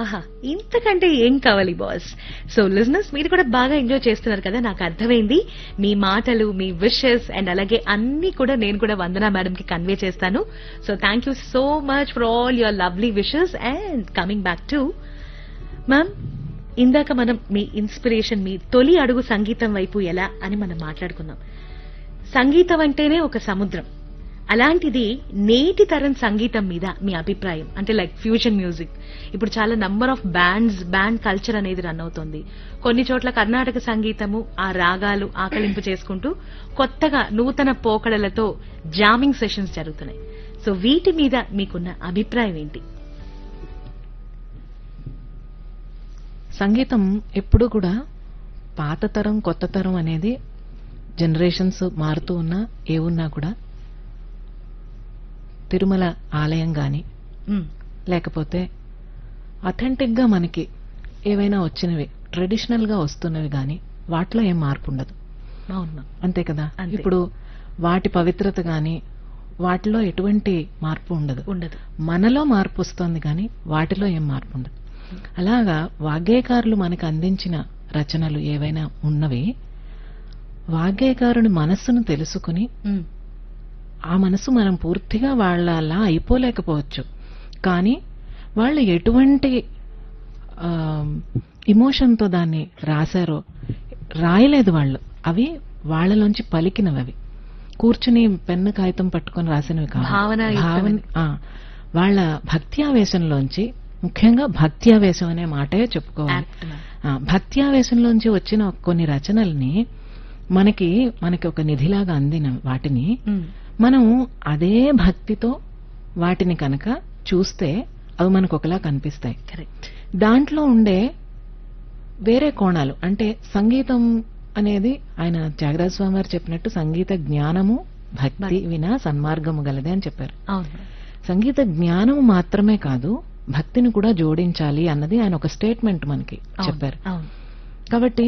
ఆహా ఇంతకంటే ఏం కావాలి బాస్ సో లిజనర్స్ మీరు కూడా బాగా ఎంజాయ్ చేస్తున్నారు కదా నాకు అర్థమైంది మీ మాటలు మీ విషెస్ అండ్ అలాగే అన్ని కూడా నేను కూడా వందనా మేడం కి కన్వే చేస్తాను so thank you so much for all your lovely wishes and coming back to ma'am ఇందాక మనం మీ ఇన్స్పిరేషన్ మీ తొలి అడుగు సంగీతం వైపు ఎలా అని మనం మాట్లాడుకున్నాం సంగీతం అంటేనే ఒక సముద్రం అలాంటిది నేటి తరం సంగీతం మీద మీ అభిప్రాయం అంటే లైక్ ఫ్యూజన్ మ్యూజిక్ ఇప్పుడు చాలా number of bands band culture అనేది రన్ అవుతుంది కొన్ని చోట్ల కర్ణాటక సంగీతము ఆ రాగాలు ఆకలింపు చేసుకుంటూ కొత్తగా నూతన పోకడలతో జామింగ్ సెషన్స్ జరుగుతున్నాయి సో వీటి మీద మీకున్న అభిప్రాయం ఏంటి సంగీతం ఎప్పుడూ కూడా పాత తరం కొత్త తరం అనేది జనరేషన్స్ మారుతూ ఉన్నా ఏ ఉన్నా కూడా తిరుమల ఆలయం గాని మ్మ్. లేకపోతే అథెంటిక్ గా మనకి ఏవైనా వచ్చినవి ట్రెడిషనల్ గా వస్తున్నవి గాని వాటిలో ఏం మార్పు ఉండదు అవును మ్యామ్. అంతే కదా అంతే. ఇప్పుడు వాటి పవిత్రత గాని వాటిలో ఎటువంటి మార్పు ఉండదు ఉండదు మనలో మార్పు వస్తుంది కానీ వాటిలో ఏం మార్పు ఉండదు అలాగా వాగ్గేయకారులు మనకు అందించిన రచనలు ఏవైనా ఉన్నవి వాగ్గేయకారుని మనస్సును తెలుసుకుని మ్మ్. ఆ మనసు మనం పూర్తిగా వాళ్ళలా అయిపోలేకపోవచ్చు కానీ వాళ్ళు ఎటువంటి ఇమోషన్తో దాన్ని రాశారో రాయలేదు వాళ్ళు అవి వాళ్ళలోంచి పలికినవి అవి కూర్చుని పెన్ను కాగితం పట్టుకొని రాసినవి కాదు భావనాయుక్తమైనవి. భావన ఆ, వాళ్ళ భక్త్యావేశంలోంచి ముఖ్యంగా భక్త్యావేశం అనే మాటే చెప్పుకోవాలి Apt మ్యామ్. ఆ, భక్త్యావేశంలోంచి వచ్చిన కొన్ని రచనల్ని మనకి మనకి ఒక నిధిలాగా అందిన వాటిని మ్మ్. మనం అదే భక్తితో వాటిని కనుక చూస్తే అవి మనకు ఒకలా కనిపిస్తాయి కరెక్ట్ దాంట్లో ఉండే వేరే కోణాలు అంటే సంగీతం అనేది ఆయన త్యాగరాజ స్వామి వారు చెప్పినట్టు సంగీత జ్ఞానము భక్తి భక్తి. వినా సన్మార్గము గలదే అని చెప్పారు అవును మ్యామ్. సంగీత జ్ఞానం మాత్రమే కాదు భక్తిని కూడా జోడించాలి అన్నది ఆయన ఒక స్టేట్మెంట్ మనకి అవును. చెప్పారు అవును కాబట్టి